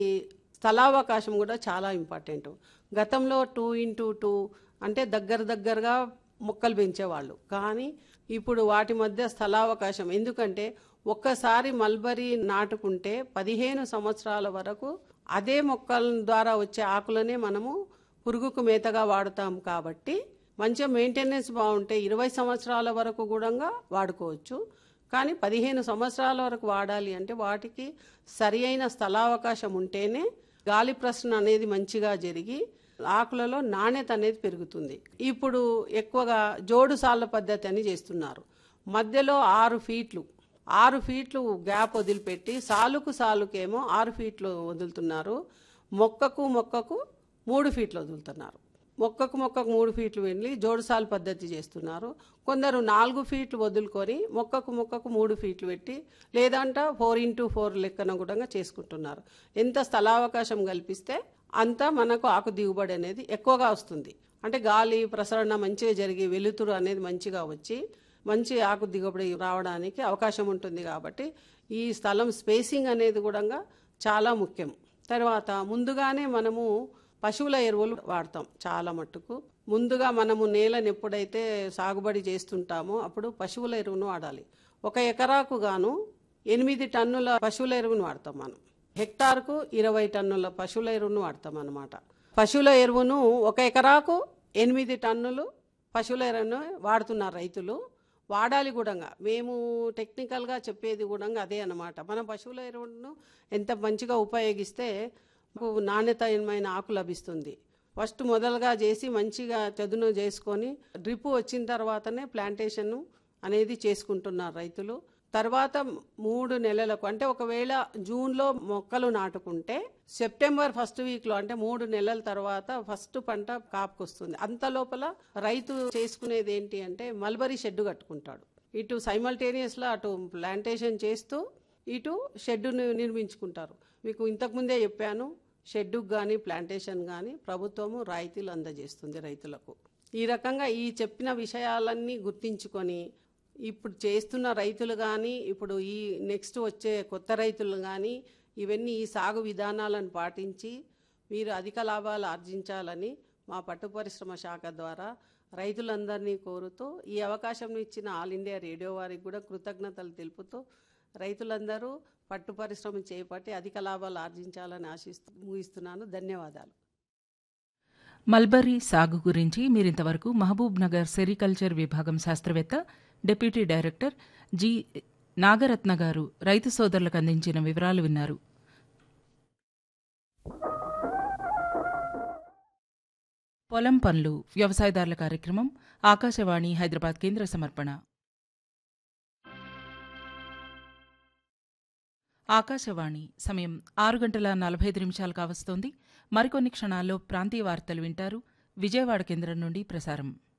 ఈ స్థలావకాశం కూడా చాలా ఇంపార్టెంట్ గతంలో టూ ఇంటూ టూ అంటే దగ్గర దగ్గరగా మొక్కలు పెంచేవాళ్ళు కానీ ఇప్పుడు వాటి మధ్య స్థలావకాశం ఎందుకంటే ఒక్కసారి మల్బరీ నాటుకుంటే పదిహేను సంవత్సరాల వరకు అదే మొక్కల ద్వారా వచ్చే ఆకులనే మనము పురుగుకు మేతగా వాడుతాం కాబట్టి మంచిగా మెయింటెనెన్స్ బాగుంటే ఇరవై సంవత్సరాల వరకు కూడా వాడుకోవచ్చు కానీ పదిహేను సంవత్సరాల వరకు వాడాలి అంటే వాటికి సరి అయిన స్థలావకాశం ఉంటేనే గాలి ప్రసరణ అనేది మంచిగా జరిగి ఆకులలో నాణ్యత అనేది పెరుగుతుంది ఇప్పుడు ఎక్కువగా జోడు సాళ్ళ పద్ధతి అని చేస్తున్నారు మధ్యలో ఆరు ఫీట్లు ఆరు ఫీట్లు గ్యాప్ వదిలిపెట్టి సాలుకు సాలుకేమో ఆరు ఫీట్లు వదులుతున్నారు మొక్కకు మొక్కకు మూడు ఫీట్లు వదులుతున్నారు మొక్కకు మొక్కకు మూడు ఫీట్లు వెళ్ళి జోడుసాలు పద్ధతి చేస్తున్నారు కొందరు నాలుగు ఫీట్లు వదులుకొని మొక్కకు మొక్కకు మూడు ఫీట్లు పెట్టి లేదంట ఫోర్ ఇంటూ ఫోర్ లెక్కన కూడా చేసుకుంటున్నారు ఎంత స్థలావకాశం కల్పిస్తే అంత మనకు ఆకు దిగుబడి అనేది ఎక్కువగా వస్తుంది అంటే గాలి ప్రసరణ మంచిగా జరిగి వెలుతురు అనేది మంచిగా వచ్చి మంచి ఆకు దిగుబడి రావడానికి అవకాశం ఉంటుంది కాబట్టి ఈ స్థలం స్పేసింగ్ అనేది కూడా చాలా ముఖ్యం తర్వాత ముందుగానే మనము పశువుల ఎరువులు వాడతాం చాలా మట్టుకు ముందుగా మనము నేలను ఎప్పుడైతే సాగుబడి చేస్తుంటామో అప్పుడు పశువుల ఎరువును వాడాలి ఒక ఎకరాకు గాను ఎనిమిది టన్నుల పశువుల ఎరువును వాడతాం మనం హెక్టార్కు ఇరవై టన్నుల పశువుల ఎరువును వాడతాం అన్నమాట పశువుల ఎరువును ఒక ఎకరాకు ఎనిమిది టన్నులు పశువుల ఎరువును వాడుతున్నారు రైతులు వాడాలి కూడా మేము టెక్నికల్గా చెప్పేది కూడా అదే అన్నమాట మనం పశువుల ఎరువును ఎంత మంచిగా ఉపయోగిస్తే మనకు నాణ్యతమైన ఆకు లభిస్తుంది ఫస్ట్ మొదలుగా చేసి మంచిగా చదును చేసుకొని డ్రిప్ వచ్చిన తర్వాతనే ప్లాంటేషన్ అనేది చేసుకుంటున్నారు రైతులు తర్వాత మూడు నెలలకు అంటే ఒకవేళ జూన్లో మొక్కలు నాటుకుంటే సెప్టెంబర్ ఫస్ట్ వీక్లో అంటే మూడు నెలల తర్వాత ఫస్ట్ పంట కాపుకొస్తుంది అంత లోపల రైతు చేసుకునేది ఏంటి అంటే మల్బరీ షెడ్ కట్టుకుంటాడు ఇటు సైమల్టేనియస్లో అటు ప్లాంటేషన్ చేస్తూ ఇటు షెడ్డును నిర్మించుకుంటారు మీకు ఇంతకుముందే చెప్పాను షెడ్డుకు కానీ ప్లాంటేషన్ కానీ ప్రభుత్వము రాయితీలు అందజేస్తుంది రైతులకు ఈ రకంగా ఈ చెప్పిన విషయాలన్నీ గుర్తించుకొని ఇప్పుడు చేస్తున్న రైతులు కానీ ఇప్పుడు ఈ నెక్స్ట్ వచ్చే కొత్త రైతులు కానీ ఇవన్నీ ఈ సాగు విధానాలను పాటించి మీరు అధిక లాభాలు ఆర్జించాలని మా పట్టు పరిశ్రమ శాఖ ద్వారా రైతులందరినీ కోరుతూ ఈ అవకాశం ఇచ్చిన ఆల్ ఇండియా రేడియో వారికి కూడా కృతజ్ఞతలు తెలుపుతూ రైతులందరూ పట్టు పరిశ్రమ చేపట్టి అధిక లాభాలు ఆర్జించాలని ఆశిస్తూ ముగిస్తున్నాను ధన్యవాదాలు మల్బరీ సాగు గురించి మీరింతవరకు మహబూబ్ నగర్ సెరికల్చర్ విభాగం శాస్త్రవేత్త డిప్యూటీ డైరెక్టర్ జి నాగరత్న గారు రైతు సోదరులకు అందించిన వివరాలు విన్నారు పొలం పనులు వ్యవసాయదారుల కార్యక్రమం ఆకాశవాణి హైదరాబాద్ కేంద్ర సమర్పణ ఆకాశవాణి సమయం ఆరు గంటల నలభై ఐదు నిమిషాలు కావస్తోంది మరికొన్ని క్షణాల్లో ప్రాంతీయ వార్తలు వింటారు విజయవాడ కేంద్రం నుండి ప్రసారం